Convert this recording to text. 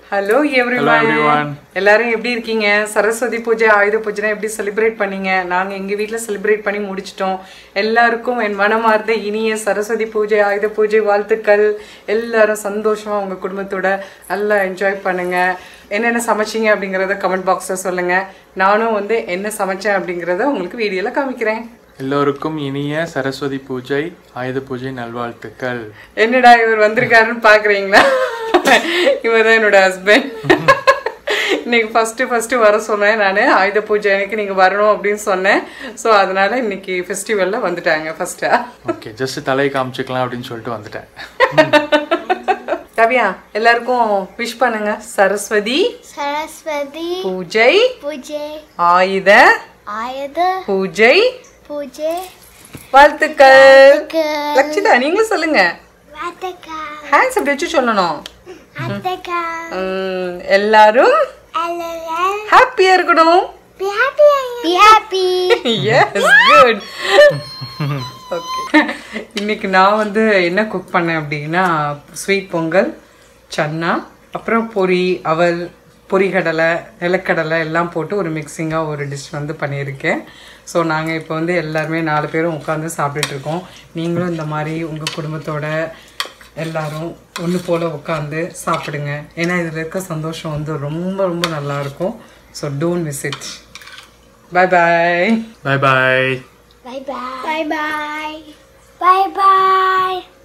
Hello everyone everyone. எல்லாரும் எப்படி இருக்கீங்க சரஸ்வதி பூஜை ஆயுத பூஜைனா எப்படி செலிப்ரேட் பண்ணீங்க நாங்க எங்க வீட்ல செலிப்ரேட் பண்ணி முடிச்சிட்டோம் எல்லாருக்கும் என் மனமார்ந்த இனிய சரஸ்வதி பூஜை ஆயுத பூஜை வாழ்த்துக்கள் எல்லாரும் சந்தோஷமா உங்க குடும்பத்தோட நல்லா என்ஜாய் பண்ணுங்க என்னென்ன சமைச்சீங்க அப்படிங்கறத கமெண்ட் பாக்ஸ்ல சொல்லுங்க நானும் வந்து என்ன சமைச்சேன் அப்படிங்கறத உங்களுக்கு வீடியோல காமிக்கிறேன் எல்லோருக்கும் இனிய சரஸ்வதி பூஜை ஆயுத பூஜை நல்வாழ்த்துக்கள் என்னடா இவர் வந்திருக்காருன்னு பாக்குறீங்களா இவர் தான் என்னோட ஹஸ்பண்ட் இன்னைக்கு ஃபர்ஸ்ட் ஃபர்ஸ்ட் வர சொன்னேன் நான் ஆயுத பூஜை அன்னைக்கு நீங்க வரணும் அப்படின்னு சொன்னேன் ஸோ அதனால இன்னைக்கு ஃபெஸ்டிவல்ல வந்துட்டாங்க ஃபர்ஸ்டா ஓகே ஜஸ்ட் தலையை காமிச்சுக்கலாம் அப்படின்னு சொல்லிட்டு வந்துட்டேன் கவியா எல்லாருக்கும் விஷ் பண்ணுங்க சரஸ்வதி சரஸ்வதி பூஜை பூஜை ஆயுத ஆயுத பூஜை பூஜை வாழ்த்துக்கள் லட்சிதா நீங்களும் சொல்லுங்க அத்தக்கா ஹேண்ட்ஸ் அப்படி வச்சு சொல்லணும் அத்தக்கா உம், எல்லாரும் LLL ஹாப்பியா இருக்கணும் be happy be happy yes good okay இன்னைக்கு நான் வந்து என்ன குக் பண்ணேன் அப்படின்னா ஸ்வீட் பொங்கல் சன்னா அப்புறம் பொரி அவல் பொரிகடலை நிலக்கடலை எல்லாம் போட்டு ஒரு மிக்சிங்காக ஒரு டிஷ் வந்து பண்ணியிருக்கேன் ஸோ நாங்கள் இப்போ வந்து எல்லாருமே நாலு பேரும் உட்காந்து சாப்பிட்டுட்டு இருக்கோம் நீங்களும் இந்த மாதிரி உங்கள் குடும்பத்தோட எல்லாரும் ஒன்று போல் உட்காந்து சாப்பிடுங்க ஏன்னா இதில் இருக்க சந்தோஷம் வந்து ரொம்ப ரொம்ப நல்லா இருக்கும் so don't miss it bye bye bye bye bye bye bye bye bye bye